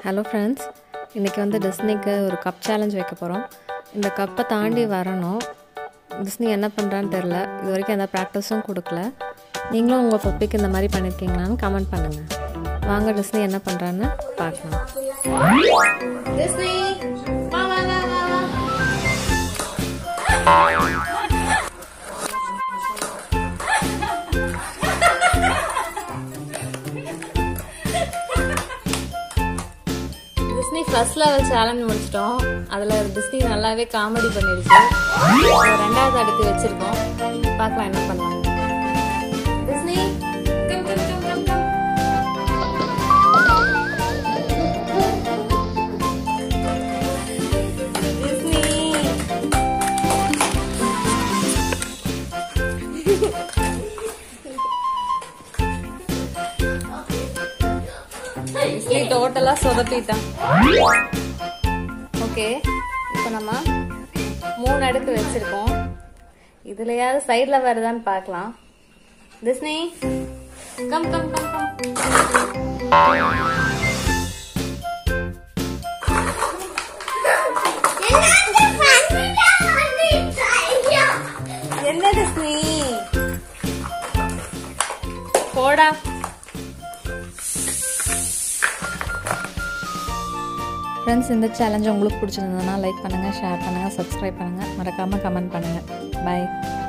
hello friends இன்றைக்கி வந்து டிஸ்னிக்கு ஒரு கப் சேலஞ்ச் வைக்க போகிறோம் இந்த கப்பை தாண்டி வரணும் டிஸ்னி என்ன பண்ணுறான்னு தெரில இது வரைக்கும் எந்த ப்ராக்டிஸும் கொடுக்கல நீங்களும் உங்கள் பப்பிக்கு இந்த மாதிரி பண்ணியிருக்கீங்களான்னு கமெண்ட் பண்ணுங்கள் வாங்க டிஸ்னி என்ன பண்ணுறான்னு பார்க்கலாம் டிஸ்னி வா வா வா வா வா டிஸ்னி ஃபர்ஸ்ட் லெவல் சேலஞ்ச் முடிச்சிட்டோம் அதில் டிஸ்னி நல்லாவே காமெடி பண்ணிடுச்சு இப்போ ரெண்டாவது அடுத்து வச்சிருக்கோம் பார்க்கலாம் என்ன பண்ணலாம் Disney come come come come come Disney Disney டோட்டலா சொதப்பிட்டான் ஓகே இப்போ நம்ம மூணு அடுக்கு வச்சிருக்கோம் இதுலயாவது சைடுல வருதான்னு பார்க்கலாம் Disney come come come come என்ன டிஸ்னி போடா ஃப்ரெண்ட்ஸ் இந்த சேலஞ்ச் உங்களுக்கு பிடிச்சிருந்ததுன்னா லைக் பண்ணுங்கள் ஷேர் பண்ணுங்கள் சப்ஸ்கிரைப் பண்ணுங்கள் மறக்காமல் கமெண்ட் பண்ணுங்கள் பாய்